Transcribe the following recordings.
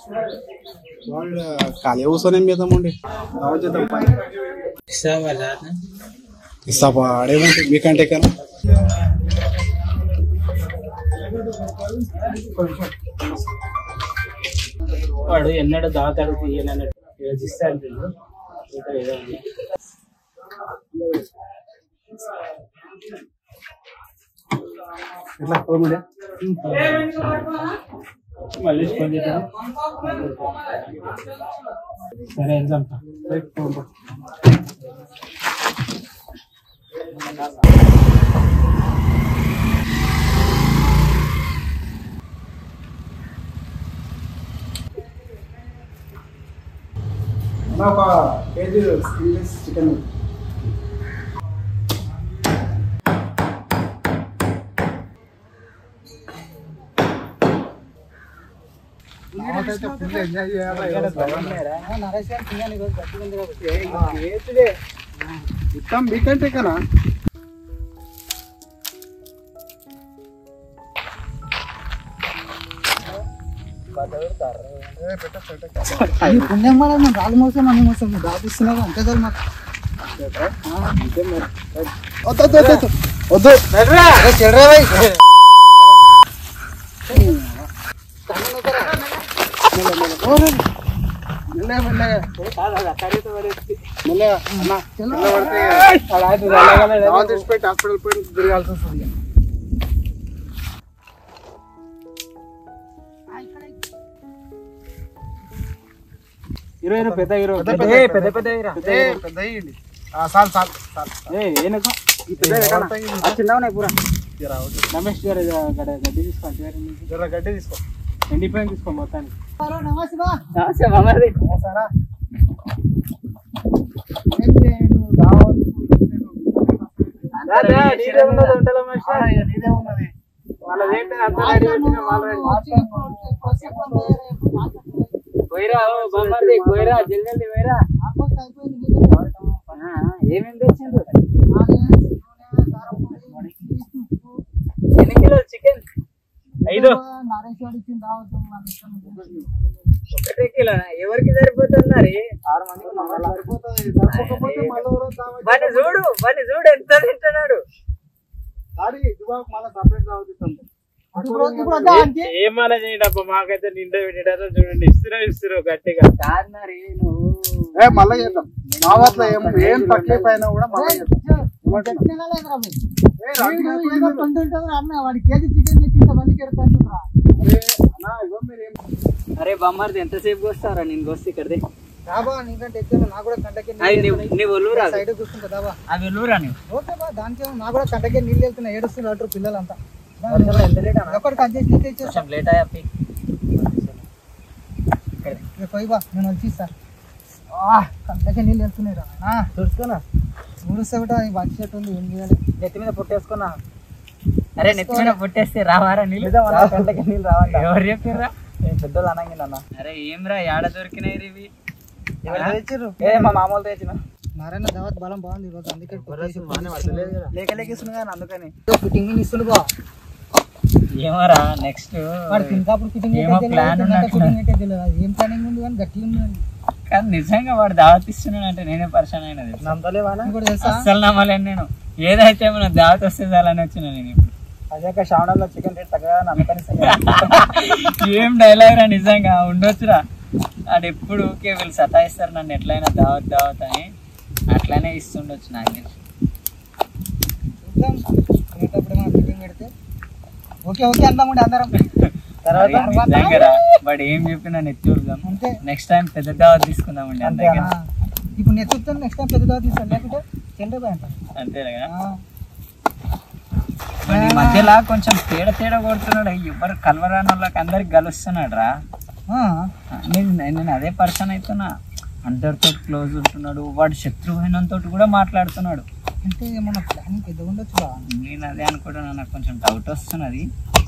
వాళ్ళు ఖాళీ కూర్చొని ఏం చేద్దామండి దావత్ చేద్దాం పై ఇస్తా ఆడేమంటే మీకంటే కదా వాడు ఎన్నడూ దాతాడు తీయనన్నట్టు ఇస్తాడు వీళ్ళు. ఇంకా ఏదో ఉంది. ఎట్లా పోముడే మళ్ళీ ఫోన్ చేద్దాం సరే వెళ్దాం ఒక కేజీ స్కిన్లెస్ చికెన్ మొత్తం మీకంటే కదా అది పుణ్యం వల్ల మనం రాళ్ళు మోసం అన్ని మోసం దాపిస్తున్నావు అంతే కదా మాకు వద్దు వద్దు వద్దు వద్దు అరే చెల్లరా భయ్. మెల్లగా మెల్లగా మెల్లగా అన్న మెల్లగా పడితే దావత్ ఇడిచిపెట్టి హాస్పిటల్ పోయి తిరగాల్సి వస్తుంది ఇరవై ఇరవై పెద్ద ఇరవై పెద్ద పెద్ద ఏ, పెద్ద పెద్ద ఇరా. ఏ, పెద్ద ఇయ్యండి. ఆ, చాలు చాలు చాలు ఏ, ఏనుకో. ఈ పెద్ద ఎక్కడ? ఆ చిన్నగా ఉన్నాయి పూరా జరా, వద్దు. రమేష్ గారు గడ- గడ్డి తీసుకోండి చివరి నుంచి. జర గడ్డి తీసుకో ఎండిపోయిన తీసుకో మొత్తానికి హలో, నమస్తే బా. సరే ఏంటి నువ్వు దావత్ నీదే ఉన్నది వంటల మనిషి. ఆ, ఇక నీదే ఉన్నది వాళ్ళది ఏంటి అంతా రెడీ పెట్టిన వాళ్ళు రెడీ. పోయిరా ఓ బామ్మర్ది పోయిరా జల్ది జల్ది పోయిరా ఆల్మోస్ట్ అయిపోయింది నీదే. ఆ, ఏమేం తెచ్చిండ్రు ఎన్ని కిలోలు చికెన్ ఐదు నరేష్ వాడు ఇచ్చిన దావత్ వాళ్ళ ఇష్టం ఉంది. ఒకటే కిలో ఎవరికి సరిపోతున్నారు ఆరు మంది సరిపోతుంది సరిపోకపోతే మళ్ళీ ఎవరో దావత్ వాడిని చూడు వాడిని చూడు ఎంత తింటున్నాడు గాడి దుబాకు మళ్ళీ సపరేట్ దావత్ ఇస్తాం ఇప్పుడు ఇప్పుడు వద్దా వానికి? ఏమన్నా చేయండి అబ్బా మాకైతే నిండా పెట్టారో చూడండి ఇస్తున్నా ఇస్తున్నా గట్టిగా కాదు మరి నువ్వు ఏ మళ్ళీ చేద్దాం దావత్లో ఏం ఏం తక్లీఫ్ అయినా కూడా మళ్ళీ చేద్దాం చెప్తేనే లేదురా భయ్. ఏ, రాత్రి వీడు అయిపోయింది ఏదో కదా. ట్వంటీ ఉంటుందిరా అన్న వాడి కేజీ చికెన్ తెచ్చి ఇంత మందికి ఎడతాంటురా అరే, అన్నా, ఇగో మీరు ఏం అరే బామ్మర్ది ఎంతసేపు వస్తారా నేను వస్తే ఇక్కడదే దాబా నీకంటే ఎక్కువ నాకు కూడా కంటకి అది నీ- నీ ఒళ్ళూరా సైడ్ కూర్చుంటా దాబా అవి ఒళ్ళూరా నీవు ఓకే బా దానికి నాకు కూడా కంటకి నీళ్ళు వెళ్తున్నాయి ఏడుస్తున్నారు అంటారు పిల్లలంతా ఒకటి కట్ చేసి నీకే ఇచ్చేస్తా కొంచెం లేట్ అయ్యా పిక్. ఇక పోయి బా నేను వచ్చి ఇస్తా కంటకి నీళ్ళు వెళ్తున్నాయి రా చూసుకున్నా ఊడిస్తే కూడా ఈ వర్క్ షర్ట్ ఉంది ఏం చేయాలి నెత్తి మీద పుట్టేసుకున్నా అరే నెత్తి మీద పుట్టేస్తే రావారా నీళ్ళు గంటకి నీళ్ళు రావాలి ఎవరు చెప్పారా పెద్దోళ్ళు అనంగిన అరే ఏం రా ఏడ దొరికినాయి రా ఇవి తెచ్చిర్రు ఏ మా మామూలు తెచ్చిన నారాయణ దావత్ బలం బాగుంది ఈరోజు అందుకే లేక లేకిస్తున్నా కానీ అందుకని ఫిట్టింగ్ ఇస్తుంది బా ఏమోరా నెక్స్ట్ వాడు తినకాపుడు ఫిట్టింగ్ ఏమో plan ఉన్నట్టు. ఫిట్టింగ్ అయితే తెలియదు ఏం ప్లానింగ్ ఉంది కానీ గట్టి ఉంది కానీ నిజంగా వాడు దావత్ ఇస్తున్నాడు అంటే నేనే పరిచయం అయినది నీకు కూడా తెలుసా అస్సలు నమ్మలేను నేను ఏదైతే మన దావత్ వస్తే చాలని వచ్చిన నేను ఇప్పుడు అదే శ్రావణంలో చికెన్ రేట్ తగ్గగా నమ్మకం ఏం డైలాగ్ రా నిజంగా ఉండొచ్చురా వాడు ఎప్పుడు ఊకే వీళ్ళు సతాయిస్తారు నన్ను ఎట్లయినా దావత్ దావత్ అని అట్లానే ఇస్తుండొచ్చు నాకు తెలిసి చూద్దాం తినేటప్పుడు మనం ఫిట్టింగ్ పెడితే ఓకే ఓకే అందామండి అందరం అరే, నిజంగా రా వాడు ఏం చెప్పినా నెత్తూరుదాం అంతే నెక్స్ట్ టైం పెద్ద దావత్ తీసుకుందామండి అంతే ఆ, ఇప్పుడు నేను చూస్తాను నెక్స్ట్ టైం పెద్ద దావత్ తీస్తాను లేకుంటే చెండే పోయి అంటాను అంతేగా ఆ, మరి ఈ మధ్యలో కొంచెం తేడా తేడా కొడుతున్నాడు ఎవరు కలవరాని వాళ్ళకి అందరికి కలుస్తున్నాడు రా ఆ, నేను నేను అదే పర్సన్ అవుతున్నా అందరితో క్లోజ్ ఉంటున్నాడు వాడు శత్రువైనంతో కూడా మాట్లాడుతున్నాడు అంటే మన ప్లానింగ్ పెద్దగా ఉండొచ్చు బా నేను అదే అనుకుంటున్నా నాకు కొంచెం డౌట్ వస్తున్నది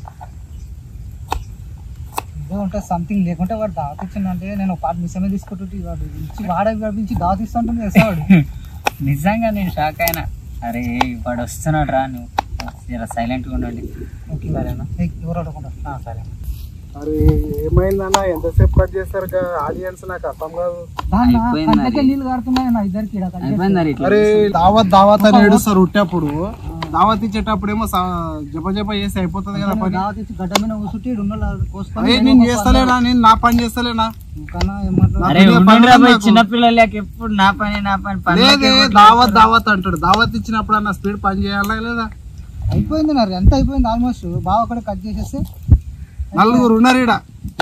ఏదో ఉంటుంది సంథింగ్ లేకుంటే వాడు దావత్ ఇచ్చిందంటే నేను ఒక పాట మిస్ అనేది తీసుకుంటుంటే వాడు ఇచ్చి వాడ పిలిచి దావత్ ఇస్తుంటుంది తెలుసా వాడు నిజంగా నేను షాక్ అయినా అరే వాడు వస్తున్నాడు రా నువ్వు జర సైలెంట్గా ఉండండి ఓకే సరేనా ఏయ్, ఎవరు అడగకుండా ఆ, సరే అరే ఏమైందన్నా ఎంతసేపు కట్ చేస్తారు ఆడియన్స్ నాకు అర్థం కాదు దాన్న అయిపోయింది కంటకే మరి. నీళ్ళు కారుతున్నాయి నా ఇద్దరికి ఈడ కట్ చేస్తే. అయిపోయింది మరి ఇట్లా అరే దావత్ దావత్ అని ఏడుస్తారు ఉట్టేప్పుడు దావత్ ఇచ్చేటప్పుడు ఏమో జప జప చేసి అయిపోతుంది కదా పని దావత్ ఇచ్చి గడ్డ మీద కూర్చుంటే ఈడ ఉన్న వాళ్ళు కోసుకొని అరే నేను చేస్తలేనా నేను నా పని చేస్తలేనా ఇంకన్నా ఏం మాట్లాడు అరే పెద్దగా పని ఉండండిరా ఉంది పోయి నాకు. చిన్న పిల్లలకి ఎప్పుడు నా పని నా పని పని లేదే దావత్ దావత్ అంటాడు దావత్ ఇచ్చినప్పుడు అన్న స్పీడ్ పని చేయాలా లేదా అయిపోయింది మరి ఎంత అయిపోయింది ఆల్మోస్ట్ బాగా ఒకటి కట్ చేసేస్తే నలుగురు ఉన్నారు ఈడ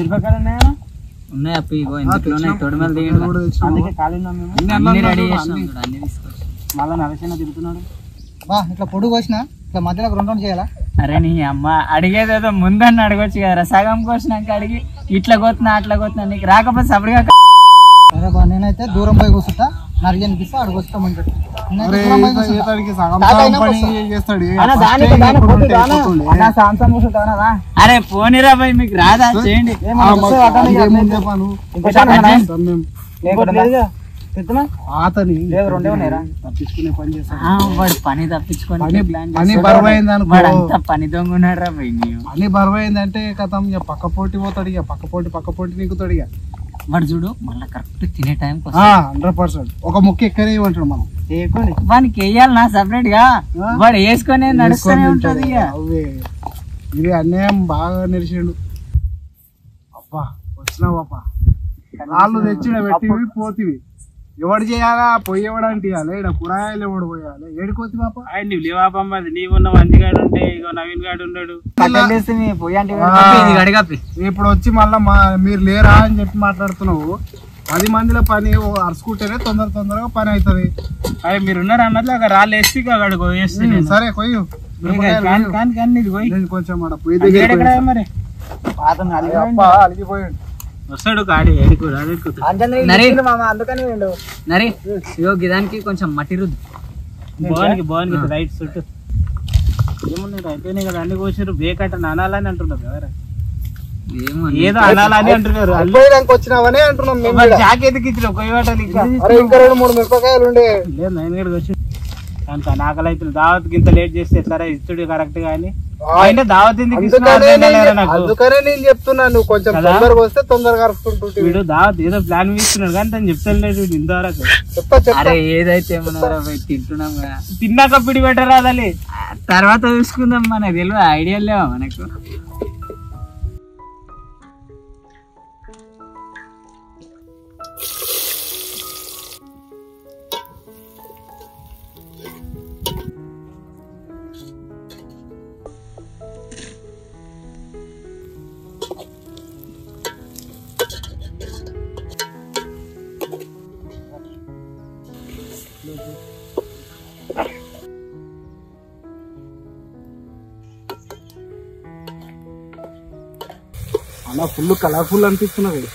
ఉన్నాయి అప్పి ఇగో ఆ, ఇందులో ఉన్నాయి తెచ్చినాం. తొడిమలు ఇక్కడ కూడా తెచ్చినాము. దిగండి అన్ని అన్ని అన్నాలు రెడీ చూడు, చేసినాం అన్ని. చూడు, అన్ని తీసుకొచ్చి మళ్ళీ నరసిన తిరుగుతున్నాడు బా ఇట్లా పొడుగు కోసిన ఇట్లా మధ్యలో రెండు రెండు చేయాలా అరే నీ అమ్మ అడిగేదేదో ముందన్న అడగొచ్చు కదరా సగం కోసినాక అడిగి ఇట్లా కోతున్నా అట్లా కోతున్నా నీకు రాకపోతే సపడిగా సరే బా నేనైతే దూరం పోయి కూర్చుంటా నరిజన్ పిస్తే అడుగు వస్తామని చెప్పి నేనైతే అరే దూరం పోయి ఈత- కూర్చుంటా. ఈతడికి సగం తాత సగం అయినా పని వస్తా. చేస్తాడు అన్న, ఫస్ట్ దానికి టైం దానికి ఎప్పుడు కొట్టు, ఉంటే దానా? అయిపోతుండే. అన్న, సాంసం కూర్చుంటావా రా? అరే పోనీరా పోయి మీకు రాదా చేయండి ఏం ఆ, మనకు మాకు వస్తుంది, అట్లనే ఇదేముంది చేద్దాం. చెప్పాను? ఇంకోటి అన్నా? సార్ మేము ఇంకోటి లేదుగా? తెస్తున్నా? ఆతని లేదు, రెండే ఉన్నాయిరా. తప్పించుకునే పని చేస్తాడు ఆ, వాడు పని తప్పించుకొని పని- ప్లాన్ పని చేస్తాడు. బరువైంది అనుకో. వాడు అంతా పని దొంగ ఉన్నాడు రా పోయి నీవు. పని బరువైందంటే కథం ఇక పక్క పోటీ పోతాడు ఇక పక్క పోటీ పక్క పోటీ నీకుతాడు ఇక వాడు చూడు మళ్ళీ కరెక్ట్ తినే టైంకి హండ్రెడ్ పర్సెంట్ ఒక ముక్క ఎక్కడే ఇవ్వంటాడు మనం చేయకండి. వానికి వేయాలి నా సపరేట్ గా ఆ? వాడు వేసుకొని నడుస్తూనే ఉంటది ఇక అవే ఇది అన్యాయం బాగా నిలిచిండు అబ్బా వచ్చినావప్ప రాళ్ళు తెచ్చిన పెట్టివి పోతివి ఎవడు చేయాలా పొయ్యి ఎవడంటే ఇవ్వాలి ఇక్కడ కూరగాయలు ఎవడు పోయాలి ఏడుకోతి పాప నువ్వు లేవాపమ్మది నీవున్న మంచిగాడు ఉంటే ఇగో నవీన్ గాడు ఉన్నాడు కట్టెలు తెస్తే మీ పొయ్యి అంటే ఆ. ఇది గడిగప్పి ఇప్పుడు వచ్చి మళ్ళా మా మీరు లేరా అని చెప్పి మాట్లాడుతున్నావు పది మందిలో పని ఓ అరుచుకుంటేనే తొందర తొందరగా పని అవుతుంది అదే మీరు ఉన్నారు అన్నట్లు ఒక రాళ్ళు వేసి ఇక అక్కడ వేస్తే ఉమ్, సరే కొయ్యు మిరపకాయలు కానీ కొయ్యు. కానీ కానీ ఇది పోయి నేను కొంచెం ఆడ పొయ్యి అక్కడ దగ్గర ఎక్కడ మరి పాత నలిగి అబ్బా అలిగిపోయాడు వస్తాడు కాడి ఏడుకు అడుగు అంజనేయులు నరి. ఇచ్చిండు మామ అందుకని నేను నరి ఇగో గిదానికి కొంచెం మట్టి రుద్దు బాగునికి బాగునికి రైట్ చుట్టూ ఏమున్నాయి అయిపోయినాయి కదా అన్ని కోసారు బేకట్ట అనాలని అంటున్నారు ఎవరు ఏమో ఏదో అనాలని అంటున్నారు అల్లు అల్లిపోయడానికి వచ్చినావనే అంటున్నాం మేము మరి కూడా. జాకెత్కి ఇచ్చిన ఒక ఇవ్వటాలు ఇంకా అరే ఇంకా రెండు మూడు మిరపకాయలు ఉండే లేదు నైన్ గడికి వచ్చి కనుక నాకలు అయితే దావత్ ఇంత లేట్ చేస్తే ఎట్లా ఇచ్చుడు కరెక్ట్ కానీ ఆయన దావత్ ఎందుకు ఇస్తున్నా అందుకనే అర్థం కాలేదురా నేను- నాకు అందుకనే నేను చెప్తున్నా నువ్వు కొంచెం కదా? తొందరగా వస్తే తొందరగా అరుచుకుంటుంటే వీడు దావత్ ఏదో ప్లాన్ ఇస్తున్నాడు కానీ తను చెప్తాను వీడు ఇంతవరకు చెప్తా చెప్తా అరే ఏదైతే ఏమన్నారా పోయి తింటున్నాం కదా తిన్నాక పిడి పెట్టరా అదలి ఆ, తర్వాత చూసుకుందాం మనకు తెలియదు ఐడియా లేవా మనకు అలా ఫుల్ కలర్ఫుల్ అనిపిస్తున్నది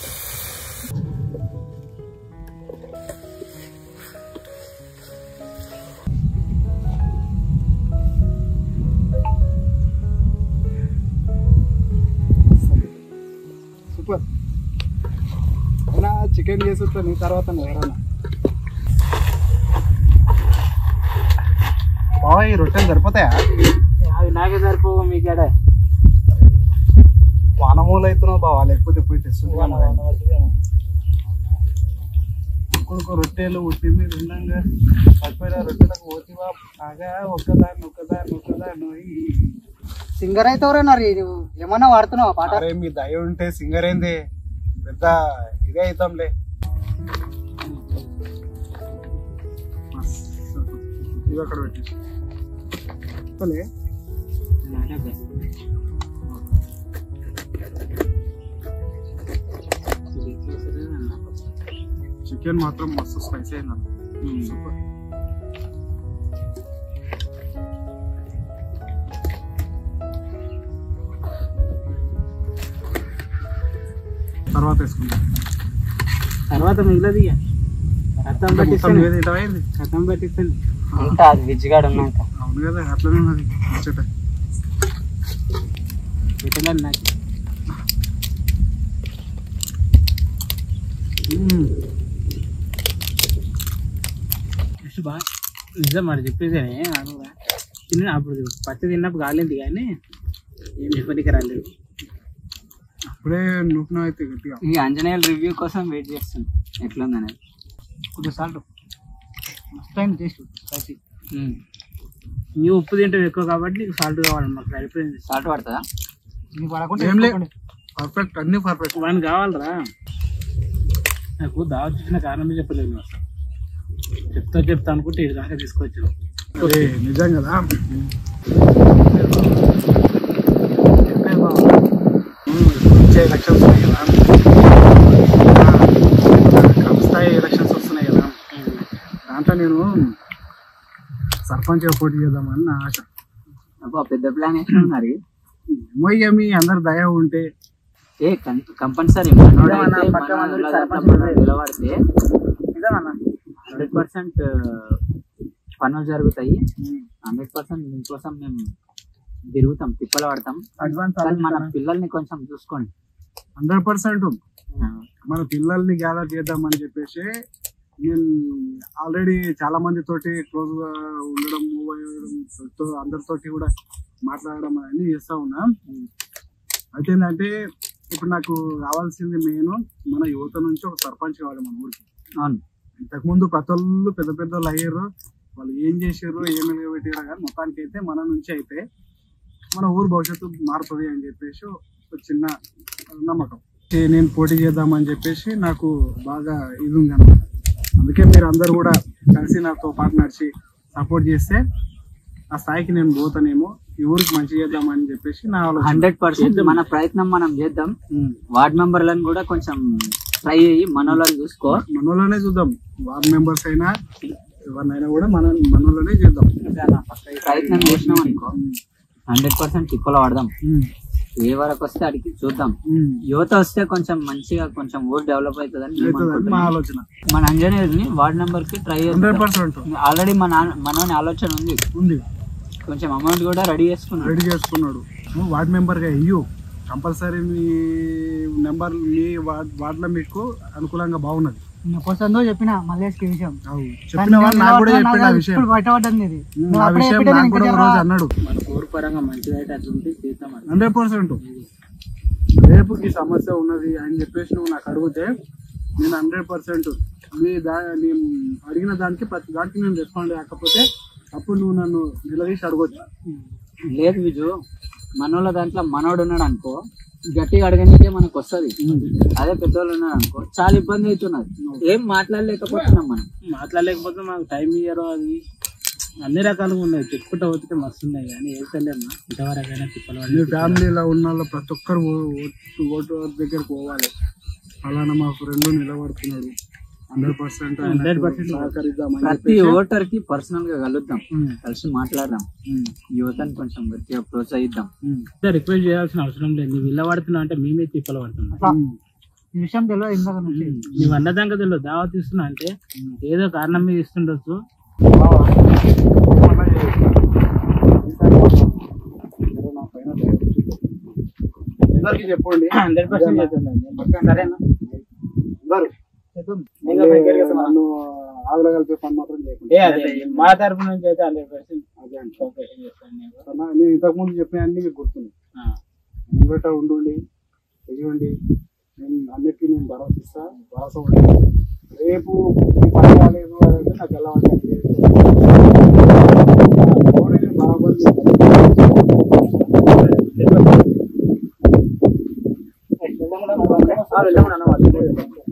సూపర్ అయినా చికెన్ చేసి నీ తర్వాత ఎవరన్నా బాయ్ రొట్టెలు సరిపోతాయా అవి నాకే సరిపోవు మీకాడ వానమూలు అవుతున్నావు బావా లేకపోతే పోయి తెస్తుంది ఇంకొక రొట్టెలు ఉట్టి మీద ఉండంగా సరిపోయిన రొట్టెలకు పోతివా బాగా ఒక్కదాన్ని ఒక్కదాన్ని ఒక్కదాన్ని సింగర్ అయితే నరి నువ్వు ఏమన్నా వాడుతున్నావా పాట అరే మీ దయ ఉంటే సింగర్ ఏంది పెద్ద ఇదే అవుతాంలే ఇవి అక్కడ పెట్టేసి చెప్పలే చికెన్ మాత్రం మస్తు స్పైసీ అయింది సూపర్ తర్వాత వేసుకుందాం తర్వాత మిగిలది ఇక రథం మొత్తం పట్టిస్తాను నువ్వే తింటావా ఏంది? రథం పట్టిస్తాను ఇంకా అది విజ్జిగాడు ఉన్నాక అవును కదా అట్లనే ఉన్నది ముచ్చట పెట్టలేదు నాకు బాగా నిజం మరి చెప్పేదేనే అడుగురా తిన్న అప్పుడు పచ్చి తిన్నప్పుడు కాలేదు కానీ ఏం చెప్పడానికి రాలేదు ఇప్పుడే నూపిన అయితే గట్టిగా ఈ ఆంజనేయుల రివ్యూ కోసం వెయిట్ చేస్తుంది ఎట్లుందనేది కొద్దిగా సాల్ట్ మస్ట్ అయింది టేస్ట్ స్పైసీ ఈ ఉప్పు తింటే ఎక్కువ కాబట్టి నీకు సాల్ట్ కావాలి మాకు సరిపోయింది సాల్ట్ పడుతుందా నీకు పడకుండా ఏం లే వేసుకోకండి. పర్ఫెక్ట్ అన్ని పర్ఫెక్ట్ వాడిని కావాలరా నాకు దావత్ ఇచ్చిన కారణమే చెప్పలేదు నువ్వు అసలు చెప్తా చెప్తా అనుకుంటే ఇది దాకా తీసుకొచ్చావు ఏ, నిజం కదా వచ్చే ఎలక్షన్స్ ఉన్నాయి కదా కప్ స్థాయి ఎలక్షన్స్ వస్తున్నాయి కదా దాంట్లో నేను సర్పంచ్ పోటీ చేద్దామని నా ఆశ అబ్బా పెద్ద ప్లాన్ వేసుకున్నారు ఏమో ఇక మీ అందరు దయ ఉంటే ఏ కంపల్సరీ మనోడు నిజమన్నా, అయితే పక్క మన మందికి ఊళ్ళో సర్పంచ్ దాంట్లో మనోడు నిలబడితే నిజమన్నా హండ్రెడ్ పర్సెంట్ పనులు జరుగుతాయి హండ్రెడ్ పర్సెంట్ మీకోసం మేము తిరుగుతాం తిప్పలు పడతాం అడ్వాన్స్ కానీ మన పిల్లల్ని కొంచెం చూసుకోండి హండ్రెడ్ పర్సెంట్ మన పిల్లల్ని గ్యాదర్ చేద్దామని చెప్పేసి నేను ఆల్రెడీ చాలా మంది తోటి క్లోజ్ గా ఉండడం మూవ్ అయ్యడం తో అందరితోటి కూడా మాట్లాడడం అన్ని చేస్తా ఉన్నా అయితే ఏంటంటే ఇప్పుడు నాకు కావాల్సింది మెయిన్ మన యువత నుంచి ఒక సర్పంచ్ కావాలి మన ఊరికి అవును ఇంతకుముందు ప్రతి వాళ్ళు పెద్ద పెద్ద వాళ్ళు అయ్యారు వాళ్ళు ఏం చేసారు ఏం పెట్టారు కానీ మొత్తానికి అయితే మన నుంచి అయితే మన ఊరు భవిష్యత్తు మారుతుంది అని చెప్పేసి ఒక చిన్న నమ్మకం ఏ నేను పోటీ చేద్దామని చెప్పేసి నాకు బాగా ఇది ఉంది అన్నమాట అందుకే మీరు అందరు కూడా కలిసి నాతో పాటు నడిచి సపోర్ట్ చేస్తే ఆ స్థాయికి నేను పోతానేమో ఈ ఊరికి మంచి చేద్దామని చెప్పేసి నా ఆలోచన హండ్రెడ్ పర్సెంట్ మన ప్రయత్నం మనం చేద్దాం ఉమ్. వార్డ్ మెంబర్లను కూడా కొంచెం ట్రై అయ్యి మనోళ్ళని చూసుకో మనోళ్ళనే చూద్దాం వార్డ్ మెంబర్స్ అయినా ఎవరినైనా కూడా మన మనోళ్ళనే చేద్దాం ప్రయత్నం చేసినాం అనుకో హండ్రెడ్ పర్సెంట్ తిప్పలు వాడదాం ఉమ్. ఏ వరకు వస్తే అడిగి చూద్దాం ఉమ్. యువత వస్తే కొంచెం మంచిగా కొంచెం ఊరు డెవలప్ అవుతుందని మేము అవుతుందని మా అనుకుంటున్నాం. ఆలోచన మన అంజనేయుని వార్డ్ మెంబర్ కి ట్రై హండ్రెడ్ పర్సెంట్ ఆల్రెడీ మన మనోని ఆలోచన ఉంది ఉంది కొంచెం అమౌంట్ కూడా రెడీ చేసుకున్నాడు రెడీ చేసుకున్నాడు నువ్వు వార్డ్ మెంబర్గా ఇయ్యు కంపల్సరీ మీ నెంబర్ మీ వార్డ్ వార్డులో మీకు అనుకూలంగా బాగున్నది నేను కొంచెం చెప్పిన మల్లేష్కి ఈ విషయం అవు. చెప్పిన వాళ్ళు నాకు కూడా చెప్పిండు ఆ విషయం ఇప్పుడు బయటపడ్డది ఇది ఉమ్, నువ్వు ఆ అప్పుడే విషయం చెప్పితే నాకు నేను కూడా ఒక ఇంకా రోజు అన్నాడు మన ఊరు పరంగా మంచిగా అయితే అట్లుంటే చేద్దాం అది. హండ్రెడ్ పర్సెంట్ రేపు ఈ సమస్య ఉన్నది అని చెప్పేసి నువ్వు నాకు అడిగితే నేను హండ్రెడ్ పర్సెంట్ మీ దా నేను అడిగిన దానికి ప్రతి దానికి నేను రెస్పాండ్ కాకపోతే అప్పుడు నువ్వు నన్ను నిలదీసి అడగొచ్చు లేదు విజు మనోళ్ళ దాంట్లో మనోడు ఉన్నాడు అనుకో గట్టిగా అడగనికే మనకు వస్తుంది అదే పెద్దోళ్ళు ఉన్నాడు అనుకో చాలా ఇబ్బంది అవుతున్నది ఏం మాట్లాడలేకపోతున్నాం మనం మాట్లాడలేకపోతే మాకు టైం ఇయ్యరు అది అన్ని రకాలుగా ఉన్నాయి చెప్పుకుంటా పోతే మస్తు ఉన్నాయి కానీ వెళ్తలేమ్మా ఇంతవరకైనా తిప్పలు మీ పడి ఫ్యామిలీలో ఉన్న వాళ్ళ ప్రతి ఒక్కరు ఓ- ఓటు ఓటు దగ్గరికి పోవాలి అలానే మా ఫ్రెండ్ నిలబడుతున్నాడు హండ్రెడ్ పర్సెంట్ 100% సహకరిద్దామని ప్రతి ఓటర్ కి పర్సనల్ గా కలుద్దాం ఉమ్. కలిసి మాట్లాడదాం ఉమ్. యువతని కొంచెం గట్టిగా ప్రోత్సహిద్దాం ఉమ్. రిక్వెస్ట్ చేయాల్సిన అవసరం లేదు నువ్వు ఇళ్ళ పడుతున్నావు అంటే మేమే తిప్పలు పడుతున్నాం అట్లా ఈ విషయం తెలియదు ఇందాక నుంచి నువ్వు అన్నదాకా తెలియదు దావత్ ఇస్తున్నా అంటే ఏదో కారణం మీద ఇస్తుండొచ్చు అందరికీ చెప్పండి హండ్రెడ్ పర్సెంట్ చేస్తుందండి సరేనా అందరూ చేద్దాం. నన్ను ఆవిడ కలిపే పని మాత్రం చేయకుండా ఏ అదే మా తరపు నుంచి అయితే హండ్రెడ్ పర్సెంట్ అదే అండి. ఓకే చేస్తాను నేను. సరేనా? నేను ఇంతకు ముందు చెప్పిన అన్ని మీకు గుర్తుంది ఆ. ముంగట ఉండండి చెయ్యండి నేను అన్నిటికీ నేను భరోసా ఇస్తా భరోసా ఉంటాను రేపు ఈ పని కాలేదు అనేది నాకు ఎలా ఉంటుంది బరాబర్ వెళ్దాం అన్న.